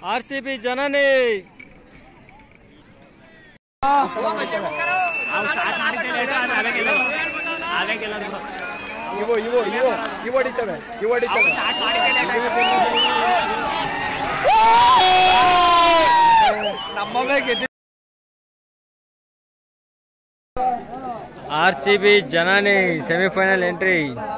R C B ಜನನೇ ಇವು ಇವು ಇವು ಇವು ಹೊಡಿತವೆ ಇವು ಹೊಡಿತವೆ ನಮ್ಮವೇ ಗೆದ್ದಿ ಆರ್ ಸಿ ಬಿ ಜನನೇ ಸೆಮಿಫೈನಲ್ ಎಂಟ್ರಿ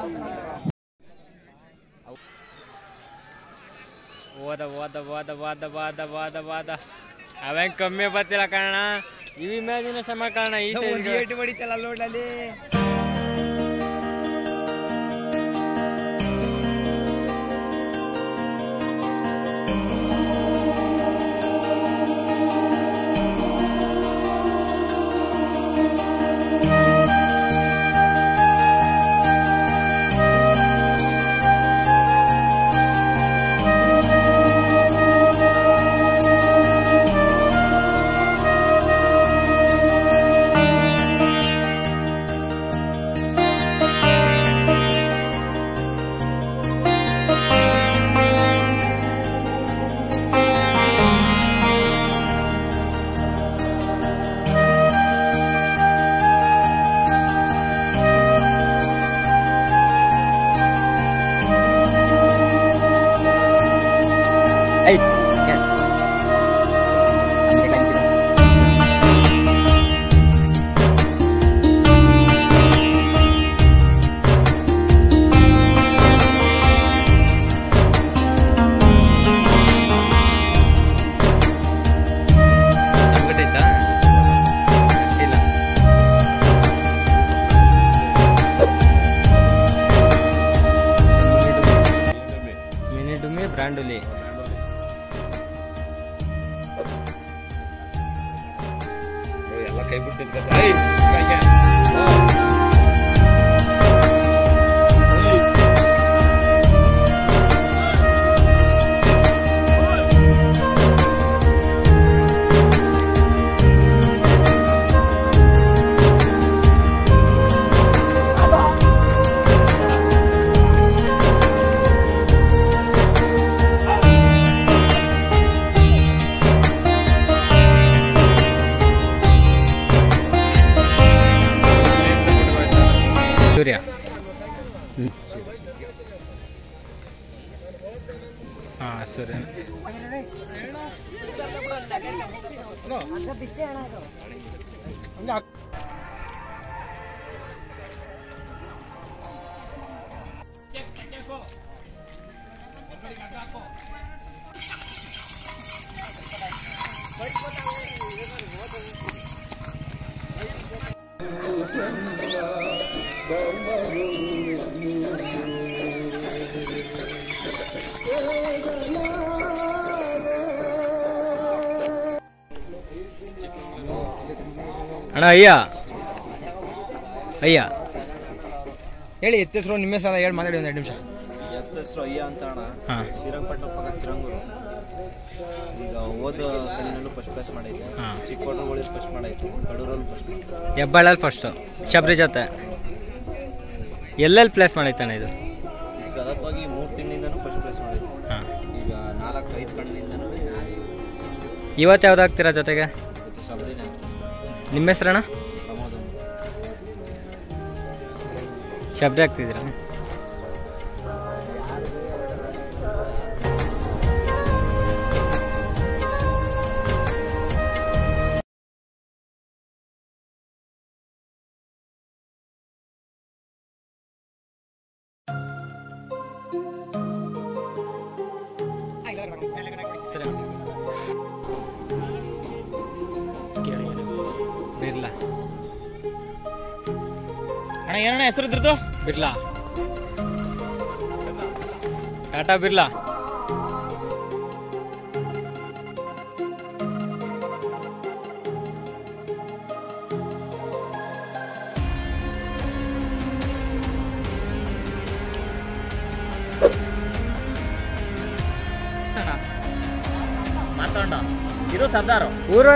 ಓದ ಓದ ಓದ ಓದ ಓದ ಓದ ಓದ ಅವೇನ್ ಕಮ್ಮಿ ಬರ್ತಿಲ್ಲ ಕಾರಣ ಇವಿ ಮ್ಯಾಜಿನ ಸಮ ಕಾರಣ ಈ ಸೈಡ್ ಏಟು ಹೊಡಿತಲ್ಲ ನೋಡಲ್ಲಿ ಸಂಕಟೈತಾ ಇಲ್ಲ ಮಿನಿ ಡುಮ್ಮಿ ಬ್ರಾಂಡುಲಿ ಎಲ್ಲ ಕೈ ಬಿಟ್ಟು ಸೂರ್ಯ ಹಾಂ ಸೂರ್ಯ ಅಣ್ಣ ಅಯ್ಯ ಅಯ್ಯ ಹೇಳಿ ಎತ್ತೆಸ್ರು ನಿಮ್ಮ ಹೆಸರು ಹೇಳಿ ಮಾತಾಡಿ ಒಂದು ಎರಡು ನಿಮಿಷ ಹೆಸರು ಅಯ್ಯ ಅಂತ ಅಣ್ಣ ಹಾಂ ಶ್ರೀರಂಗಪಟ್ಟಣ ಪಕ್ಕ ಕಿರಂಗೂರು ಈಗ ಓದ ಕಲಿನಲ್ಲೂ ಫಸ್ಟ್ ಕ್ಲಾಸ್ ಮಾಡೈತೆ ಹಾ. ಚಿಕ್ಕಪಟ್ಟಣಗಳಿಗೆ ಫಸ್ಟ್ ಮಾಡೈತೆ ಕಡೂರಲ್ಲಿ ಫಸ್ಟ್ ಹೆಬ್ಬಾಳಲ್ಲಿ ಫಸ್ಟು ಶಬರಿ ಜೊತೆ ಎಲ್ಲೆಲ್ಲಿ ಪ್ಲೇಸ್ ಮಾಡೈತಣ್ಣ ಇದು ಈಗ ಸತತವಾಗಿ ಮೂರು ತಿಂಗಳಿಂದನೂ ಫಸ್ಟ್ ಪ್ಲೇಸ್ ಮಾಡೈತೆ ಹಾಂ ಈಗ ನಾಲ್ಕು ಐದು ಕಣ್ಣಿಂದನೂ ಇವತ್ತು ಯಾವ್ದು ಹಾಕ್ತೀರಾ ಜೊತೆಗೆ ಶಬರಿನೇ ನಿಮ್ಮ ಹೆಸ್ರಣ್ಣ ಪ್ರಮೋದ ಶಬ್ದ ಹಾಕ್ತಿದ್ದೀರಾ ಸರಿ ಬಿರ್ಲಾ ಅಣ್ಣ ಏನಣ್ಣ ಹೆಸರು ಇದ್ರದ್ದು ಬಿರ್ಲಾ ಟಾಟಾ ಬಿರ್ಲಾ ಮಾತಾಡ ಇದು ಸರ್ದಾರು ಊರಣ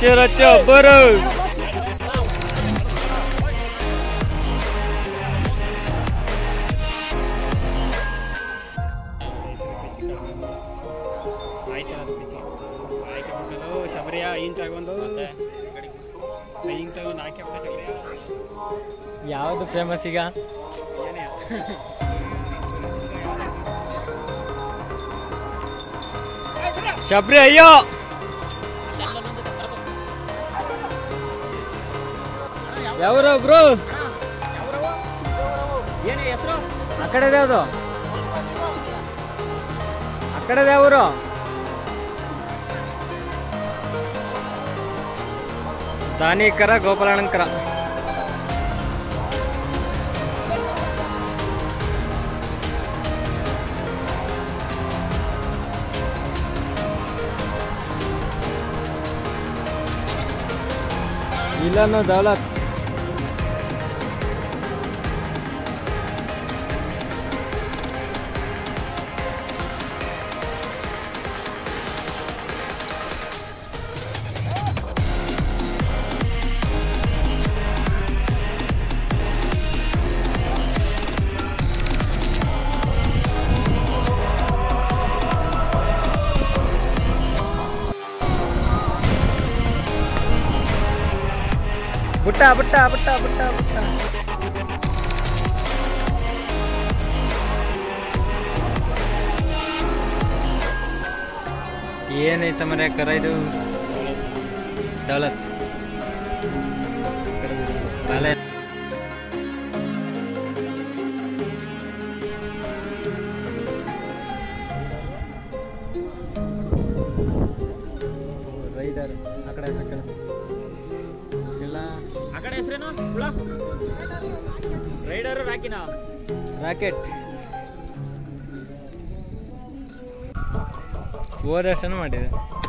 ರಚ್ಚು ರಚ್ಚು ಒಬ್ಬರು ಶಬರಿಯ ಇಂಚ್ ತಗೊಂಡು ಹಿಂಗ್ ತಗೊಂಡು ಹಾಕಿ ಶಬರಿಯ ಯಾವುದು ಫೇಮಸ್ ಈಗ ಶಬ್ರಿ ಅಯ್ಯೋ ಯಾವ್ರು ಬ್ರೋ ಏನೇ ಹೆಸರು ಆ ಕಡೆ ಯಾವುದು ಆ ಕಡೆ ಯಾವರು ದಾನಿಕರ ಗೋಪಾಲನಕರ ಇಲ್ಲನ್ನು ದೌಲತ್ ಬುಟ್ಟ ಬುಟ್ಟ ಬುಟ್ಟ ಬುಟ್ಟ ಬುಟ್ಟ ಏನೈತ ಮರ ಕರ ಇದು ದೌಲತ್ ಅಲೆ ರೈಡರ್ ಆ ಕಡೆ ಆ ಕಡೆ ಇಲ್ಲ ಆ ಕಡೆ ಹೆಸರೇನು ಹುಳ ರೈಡರು ರಾಕಿನ ರಾಕೆಟ್ ಹೋದ ವರ್ಷನೂ ಮಾಡಿದೆ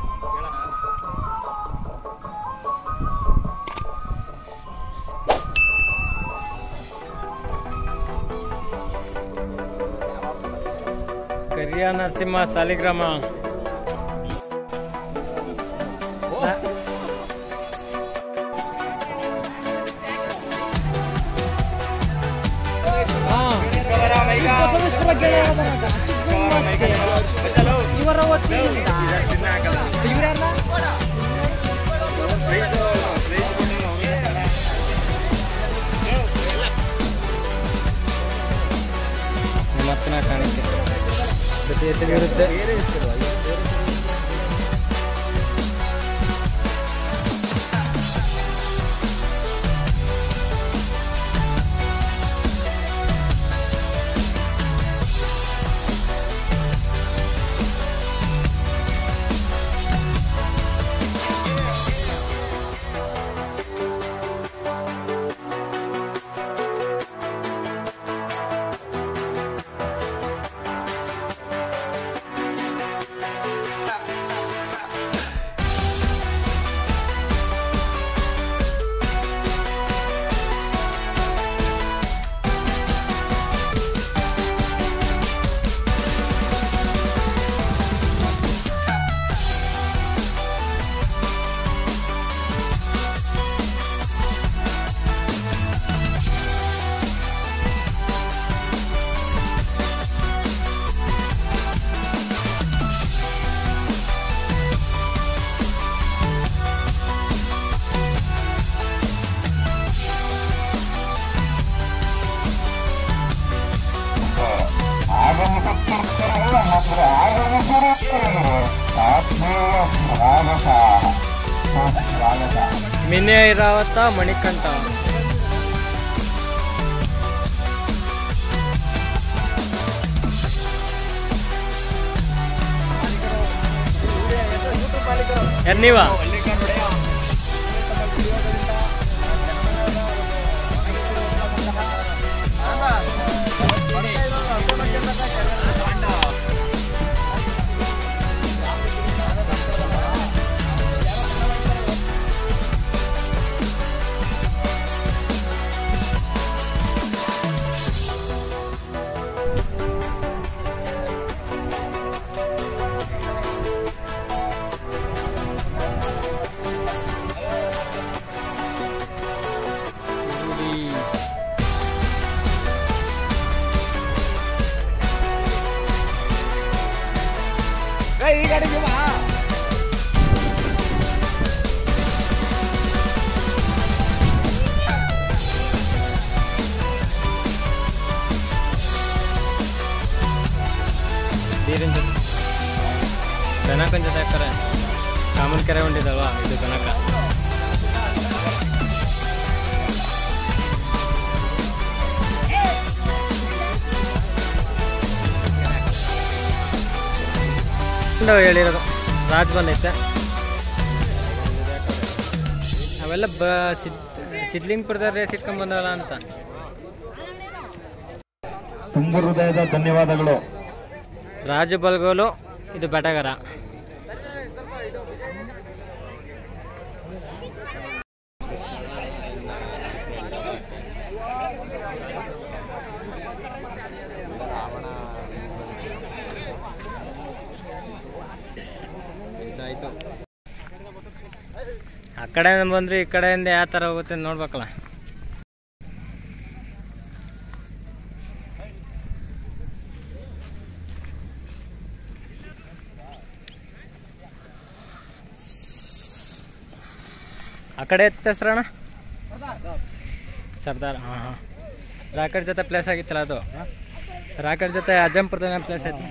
ಕರಿಯ ನರಸಿಂಹ ಸಾಲಿಗ್ರಾಮ ನ- ಇವರ ವತಿಯಿಂದ ಇವ್ರ್ಯಾರ್ನ? ಮತ್ತನ ಕಾಣಿಕೆ ಜೊತೆ ಎತ್ತಲಿರುತ್ತೆ ಮಿನಿ ಐರಾವತ ಮಣಿಕಂಠ ಯಾರು ನೀವಾ ಈ ಕಡೆಗೆ ಬಾ ನೀರಿನ ಜೊತೆ ದನಕನ ಜೊತೆ ಹಾಕ್ತಾರೆ ಕಾಮನ್ ಕೆರೆ ಹೊಂದಿದಲ್ವಾ ಇದು ದನಕ ನಾವು ಹೇಳಿರೋದು ರಾಜ್ ಬಂದೈತೆ ಅವೆಲ್ಲ ಬ ಸಿದ್ ಸಿದ್ಲಿಂಗ್ಪುರದ ರೇಸ್ ಇಟ್ಕೊಂಡ್ ಬಂದವಲ್ಲ ಅಂತ ತುಂಬ ಹೃದಯದ ಧನ್ಯವಾದಗಳು ರಾಜು ಬಲ್ಗೋಲು ಇದು ಬೆಟಗರ ಆ ಕಡೆಯಿಂದ ಬಂದ್ರೆ ಈ ಕಡೆಯಿಂದ ಯಾವ ಥರ ಹೋಗುತ್ತೆ ನೋಡ್ಬೇಕಲ್ಲ ಆ ಕಡೆ ಎತ್ತ ಹೆಸ್ರಣ್ಣ ಸರ್ದಾರ್ ಹಾಂ ಹಾಂ ರಾಕೆಟ್ ಜೊತೆ ಪ್ಲೇಸ್ ಆಗಿತ್ತಲ್ಲ ಅದು ರಾಕೆಟ್ ಜೊತೆ ಅಜ್ಜಂಪುರದಾಗ ಪ್ಲೇಸ್ ಆಯ್ತು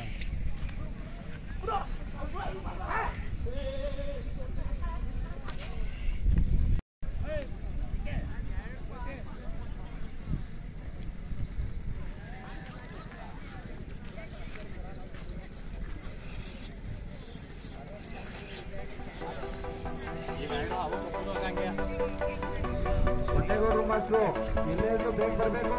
ಮನೆಗೌಡರು ಮಾಸ್ಟ್ರು ಇಲ್ಲೇ ಇದ್ರು ಬೇಗ ಬರಬೇಕು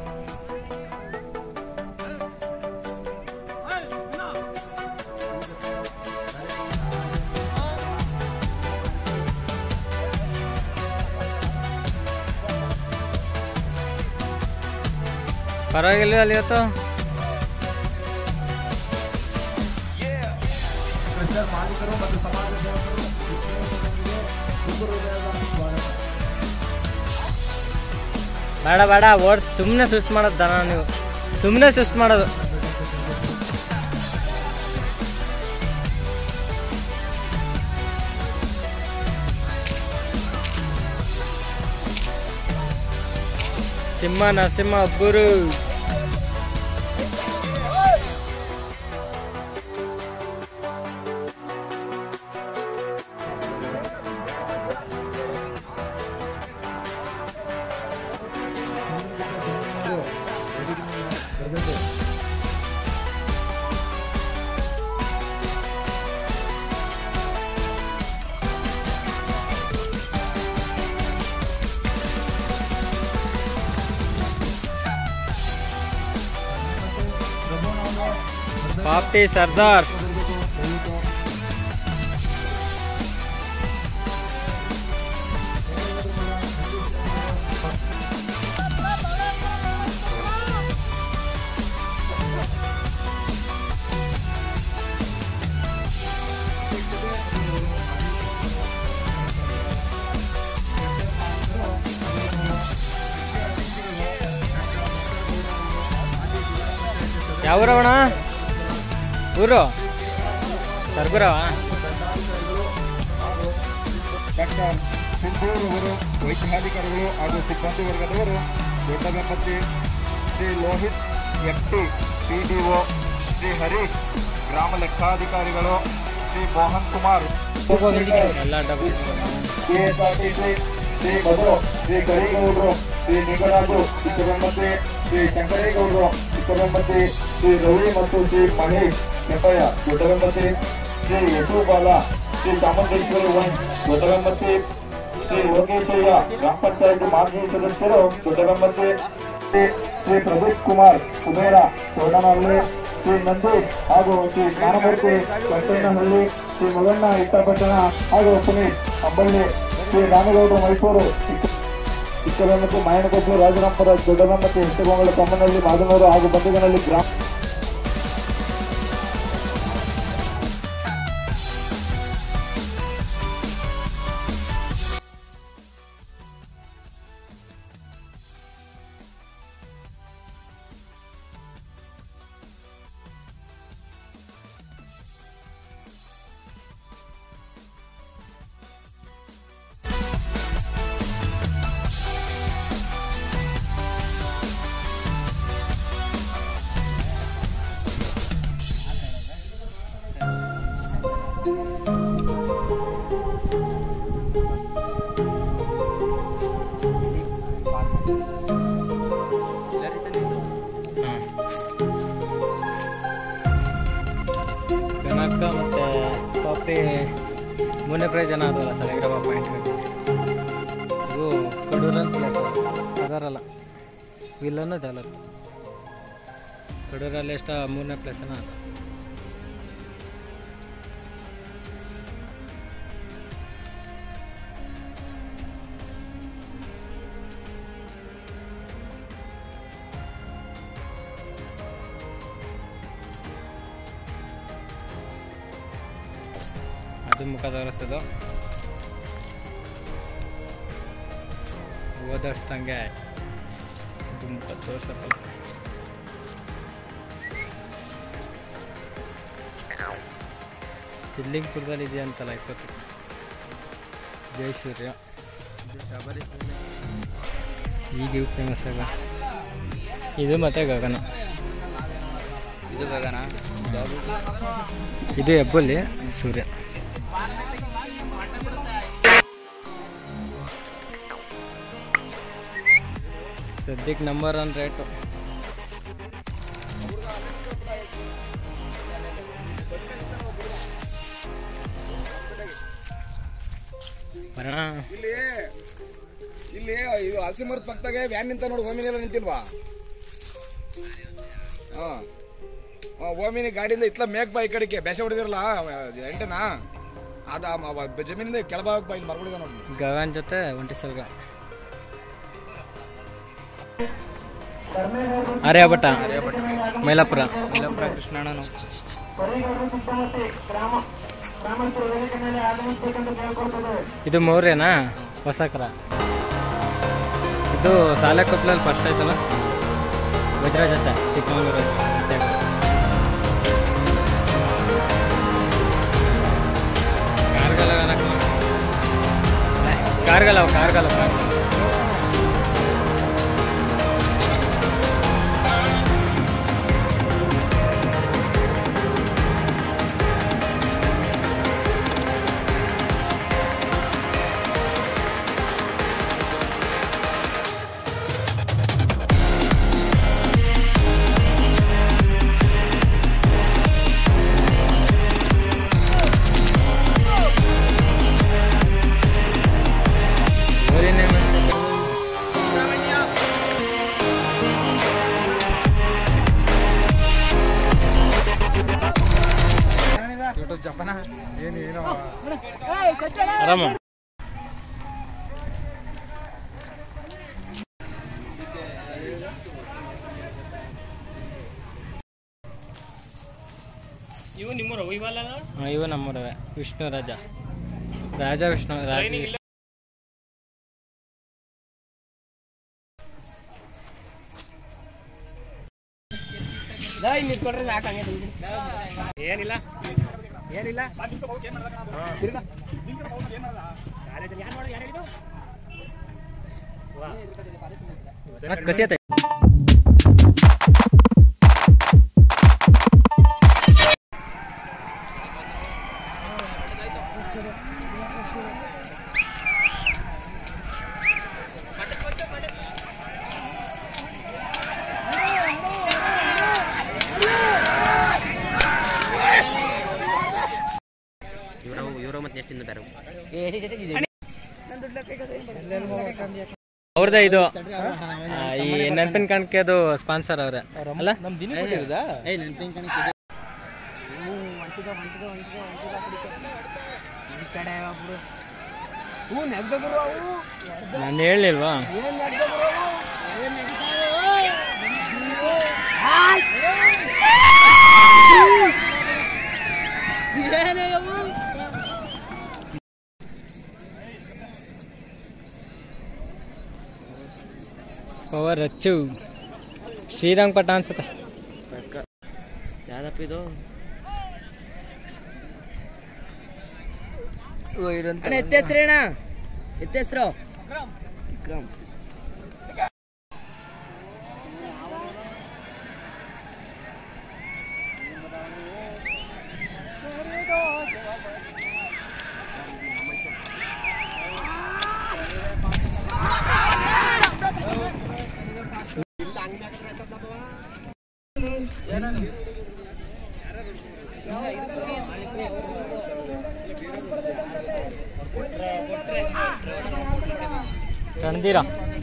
ಪರವಾಗಿಲ್ಲ ಅಲ್ಲಿ ಇವತ್ತು ಮಾಲೀಕರು ಮತ್ತು ಸಮಾಜ ಸೇವಕರು ತುಂಬ ಹೃದಯದ ಸ್ವಾಗತ ಬೇಡ ಬೇಡ ಓಡ್ಸ್ ಸುಮ್ಮನೆ ಸುಸ್ತು ಮಾಡೋದು ದನ ನೀವು ಸುಮ್ಮನೆ ಸುಸ್ತು ಮಾಡೋದು ಸಿಂಹ ನರಸಿಂಹ ಒಬ್ಬರು ಪಾಪ್ಟಿ ಸರ್ದಾರ್ ಯಾವೂರವಣ ಊರು ಸರ್ಗುರವ ಡಾಕ್ಟರ್ ಸಿಂಧೂರವರು ವೈದ್ಯಾಧಿಕಾರಿಗಳು ಹಾಗೂ ಸಿಬ್ಬಂದಿ ವರ್ಗದವರು ದೊಡ್ಡ Ganapathi Shri Lohith M T P D O Shri Harish ಗ್ರಾಮ ಲೆಕ್ಕಾಧಿಕಾರಿಗಳು ಶ್ರೀ ಮೋಹನ್ ಕುಮಾರ್ ಎಲ್ಲ ಡಬಲ್ ಕೆಎಸ್ಆರ್ಟಿಸಿ ಶ್ರೀ ಮಧು ಶ್ರೀ ಕರಿಗೌಡರು ಶ್ರೀ ನಿಂಗರಾಜು ಚಿಕ್ಕಬೆಂಬತ್ತಿ ಶ್ರೀ ಶಂಕರೇಗೌಡರು ಚಿಕ್ಕಬೆಂಬತ್ತಿ ಶ್ರೀ ರವಿ ಮತ್ತು ಶ್ರೀ ಮಹೇಶ್ ಕೆಂಪಯ್ಯ ದೊಡ್ಡಬೆಂಬತ್ತಿ ಶ್ರೀ ಯಶುಪಾಲ ಶ್ರೀ ಚಾಮುಂಡೇಶ್ವರಿ ವೈನ್ ದೊಡ್ಡಬೆಂಬತ್ತಿ ಶ್ರೀ ಯೋಗೇಶಯ್ಯ ಗ್ರಾಮ ಪಂಚಾಯತ್ ಮಾಜಿ ಸದಸ್ಯರು ದೊಡ್ಡಬೆಂಬತ್ತಿ ಶ್ರೀ ಶ್ರೀ ಪ್ರದೀಪ್ ಕುಮಾರ್ ಕುಬೇರ ಚೌಡನಹಳ್ಳಿ ಶ್ರೀ ನಂದೀಶ್ ಹಾಗೂ ಶ್ರೀ ಜ್ಞಾನಮೂರ್ತಿ ಕಂಟೇನಹಳ್ಳಿ ಶ್ರೀ ಮಗಣ್ಣ ಇಟ್ಟಪಟ್ಟಣ ಹಾಗೂ ಪುನೀತ್ ಅಂಬಳ್ಳಿ ಶ್ರೀ ರಾಮೇಗೌಡರು ಮೈಸೂರು ಚಿಕ್ಕಬೆಂಬತ್ತಿ ಮಾಯನಕೊಪ್ಪಲು ರಾಜರಾಮಪುರ ದೊಡ್ಡಬೆಂಬತ್ತಿ ಹೆಸರುಗೊಂಗಳ ತಮ್ಮನಹಳ್ಳಿ ಮಾದನೂರು ಹಾಗೂ ಬಂದಿಗನಹಳ್ಳಿ ಗ್ರಾಮ ಚಿಕ್ಕ ಮತ್ತು ಕಾಪಿ ಮೂರನೇ ಪ್ರೈಸ್ ಏನೋ ಅದಲ್ಲ ಸರ್ ಎಗ್ರವ ಪಾಯಿಂಟ್ ಇವು ಕಡೂರನ್ ಪ್ಲೇಸ್ ಅದರಲ್ಲ ವಿಲ್ಲನ್ನು ಜಾಲತ್ ಕಡೂರಲ್ಲಿ ಎಷ್ಟು ಮೂರನೇ ಪ್ಲೇಸ್ ಏನೋ ಅದು ಅದು ಮುಖ ತೋರಿಸ್ತದು ಓದಷ್ಟಂಗೆ ಅದು ಮುಖ ತೋರಿಸ್ತಲ್ಲ ಸಿದ್ಲಿಂಗ್ಪುರದಲ್ಲಿ ಇದೆ ಅಂತಲ್ಲ ಇಪ್ಪತ್ತು ಜೈ ಸೂರ್ಯ ಈಗ ಇವು ಫೇಮಸ್ ಆಗ ಇದು ಮತ್ತೆ ಗಗನ ಇದು ಗಗನ ಇದು ಹೆಬ್ಬಲ್ಲಿ ಸೂರ್ಯ ಸದ್ಯಕ್ಕೆ ನಂಬರ್ ಒನ್ ರೇಟು ಬರೋಣ ಇಲ್ಲಿ ಇಲ್ಲಿ ಇದು ಹಲಸಿ ಮರದ ಪಕ್ಕದಾಗೆ ವ್ಯಾನ್ ನಿಂತ ನೋಡಿ ಓಮಿನೆಲ್ಲ ನಿಂತಿಲ್ವಾ ಹಾ ಹಾ, ಓಮಿನಿ ಗಾಡಿಯಿಂದ ಇತ್ಲ ಮೇಕ್ ಬಾ ಈ ಕಡೆಗೆ ಬೇಸೆ ಹೊಡೆದಿರಲ್ಲ ಎಂಟನಾ ಅದ ಮ- ವ- ಜಮೀನಿಂದ ಕೆಳಭಾಗಕ್ಕೆ ಬಾ ಇಲ್ಲಿ ಮರ್ಬಿಡಿದ ನೋಡಿ ಗಗನ್ ಜೊತೆ ಒಂಟಿ ಸಲ್ಗ ಆರ್ಯಭಟ ಮೈಲಾಪುರ ಇಲ್ಲಪ್ಪ ಕೃಷ್ಣಣ್ಣನು ಇದು ಮೌರ್ಯನಾ ಹೊಸಕರ ಇದು ಸಾಲೆಕೊಪ್ಲಲ್ಲಿ ಫಸ್ಟ್ ಆಯ್ತಲ್ಲ ವಜ್ರ ಜೊತೆ ಚಿಕ್ಕಮಗಳೂರು ಜೊತೆ. ಕಾರ್ಗಲ ಅನ್ನಕ್ಕೆ ಏ, ಕಾರ್ಗಲ ಕಾರ್ಗಲ ಕಾರ್ಗಲ ಊರಿನ ಜಪನ ಏನು ಏನೋ ಆರಾಮ ಇವು ನಿಮ್ಮೂರು ಇವಲ್ಲ ಹಾಂ ಇವು ನಮ್ಮೂರವೇ ವಿಷ್ಣು ರಾಜ ರಾಜ ವಿಷ್ಣು ರಾಜ ವಿಷ್ಣು ಏನಿಲ್ಲ ಏನಿಲ್ಲ ಮತ್ತೆ ಕಸಿ ಆಯ್ತು ಇವರು ಇವರು ಮತ್ತೆ ಎಷ್ಟು ತಿಂದಿದ್ದಾರೆ ಅವ್ರದ್ದೇ ಇದು ಆ, ಈ ನೆನಪಿನ ಕಾಣಿಕೆ ಅದು ಸ್ಪಾನ್ಸರ್ ಅವ್ರೆ ಅಲ್ಲ ನಾನು ಹೇಳಿಲ್ವಾ ಪವರ್ ಹಚ್ಚು ಶ್ರೀರಂಗಪಟ್ಟ ಅನ್ಸುತ್ತೆ ಯಾವ್ದಪ್ಪ ಇದು ಎತ್ತೆಸ್ರೇಣ ಎತ್ತೆಸ್ರು ರಣಧೀರ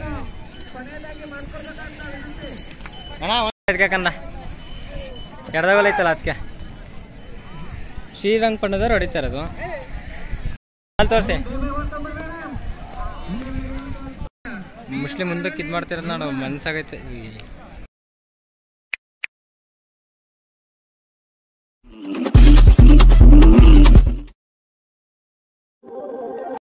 ಅಣ್ಣ ಹಿಡ್ಕಂದ ಎಡ್ದಾಗಲ್ಲ ಐತಲ್ಲ ಅದಕ್ಕೆ ಶ್ರೀರಂಗ ಪಣ್ಣದವ್ರು ಹೊಡಿತಾ ಇರೋದು ಅಲ್ಲಿ ತೋರಿಸಿ ಮುಸ್ಲಿಂ ಮುಂದಕ್ಕೆ ಇದು ಮಾಡ್ತಿರೋದು ನಾನು ಮನ್ಸಾಗೈತೆ ಈ